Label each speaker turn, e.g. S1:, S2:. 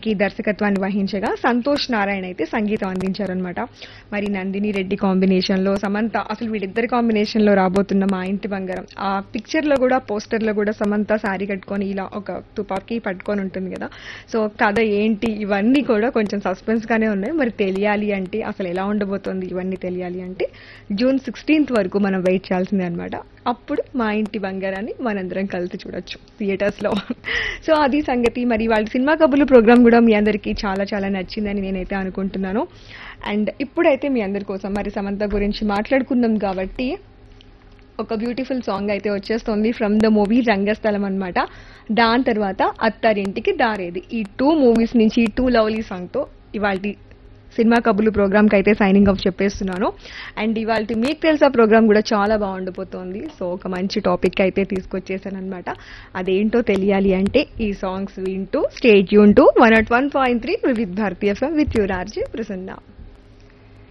S1: కి దర్శకత్వాన్ని వహించగా సంతోష్ నారాయణ అయితే సంగీతం అందించారనమాట మరి నందిని రెడ్డి కాంబినేషన్ లో సమంత అసలు వీళ్ళిద్దరి కాంబినేషన్ లో రాబోతున్న మా ఇంటి బంగారం ఆ పిక్చర్ లో కూడా పోస్టర్ లో కూడా సమంత శారీ కట్టుకొని ఇలా ఒక తుపాకీ పట్టుకొని ఉంటుంది కదా సో కథ ఏంటి ఇవన్నీ కూడా కొంచెం సస్పెన్స్ గానే ఉన్నాయి మరి తెలియాలి అంటే అసలు ఎలా ఉండబోతోంది ఇవన్నీ తెలియాలి అంటే జూన్ సిక్స్టీన్త్ వరకు మనం వెయిట్ చేయాల్సిందే అనమాట అప్పుడు మా ఇంటి బంగారాన్ని మనందరం కలిసి చూడొచ్చు థియేటర్స్ లో సో అది సంగతి మరి వాళ్ళ సినిమా కబుర్లు ప్రోగ్రామ్ కూడా మీ అందరికీ చాలా చాలా నచ్చిందని నేనైతే అనుకుంటున్నాను అండ్ ఇప్పుడైతే మీ అందరి కోసం మరి సమంత గురించి మాట్లాడుకుందాం కాబట్టి ఒక బ్యూటిఫుల్ సాంగ్ అయితే వచ్చేస్తుంది ఫ్రమ్ ద మూవీ రంగస్థలం అన్నమాట దాని తర్వాత అత్తారింటికి దారేది ఈ టూ మూవీస్ నుంచి ఈ టూ లవ్లీ సాంగ్తో ఇవాళ సినిమా కబుర్లు ప్రోగ్రామ్కి అయితే సైనింగ్ ఆఫ్ చెప్పేస్తున్నాను అండ్ ఇవాళ మీకు తెలుసా ప్రోగ్రామ్ కూడా చాలా బాగుండిపోతుంది సో ఒక మంచి టాపిక్ అయితే తీసుకొచ్చేసాను అనమాట అదేంటో తెలియాలి అంటే ఈ సాంగ్స్ వింటూ స్టేట్ యూన్ to one at one point three with భారతీయ విత్ యువర్ ఆర్జీ ప్రసన్న